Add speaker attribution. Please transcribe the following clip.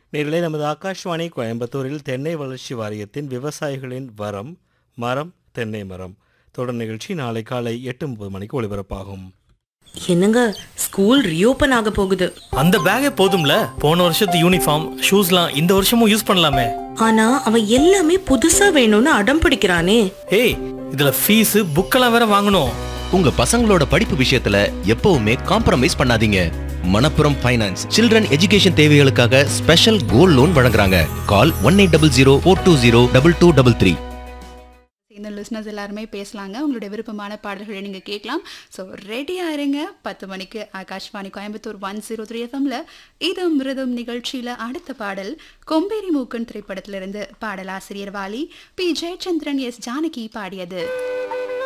Speaker 1: நேரிலே நமது ஆகாஷ்வாணி கோயம்புத்தூரில் தென்னை வளர்ச்சி வாரியத்தின் விவசாயிகளின் வரம் மரம் தென்னை மரம் தொடர் நிகழ்ச்சி நாளை காலை எட்டு முப்பது மணிக்கு ஒளிபரப்பாகும்
Speaker 2: என்னங்க ஸ்கூல் ரீஓபன் ஆக போகுது
Speaker 3: அந்த பேக்கே போதும்ல போன வருஷத்து யூனிஃபார்ம் ஷூஸ்லாம் இந்த வருஷமும் யூஸ் பண்ணலாமே
Speaker 2: ஆனா அவன் எல்லாமே புதுசா வேணும்னு அடம் பிடிக்கிறானே
Speaker 3: ஏய் இதுல ஃபீஸ் புக்கெல்லாம் வேற வாங்கணும்
Speaker 4: உங்க பசங்களோட படிப்பு விஷயத்துல எப்பவுமே காம்ப்ரமைஸ் பண்ணாதீங்க மணப்புரம் ஃபைனான்ஸ் சில்ட்ரன் எஜுகேஷன் தேவைகளுக்காக ஸ்பெஷல் கோல்ட் லோன் வழங்குறாங்க call one eight double zero four two zero double two double three
Speaker 5: இந்த லிஸ்னர்ஸ் எல்லாருமே பேசலாங்க உங்களுடைய விருப்பமான பாடல்களை நீங்கள் கேட்கலாம் ஸோ ரெடியாக இருங்க பத்து மணிக்கு Akashvani Coimbatore one zero three எஃப்எம்ல இது மிருதம் நிகழ்ச்சியில் அடுத்த பாடல் கொம்பேரி மூக்கன் திரைப்படத்திலிருந்து பாடலாசிரியர் வாலி பி ஜெயச்சந்திரன் எஸ் ஜானகி பாடியது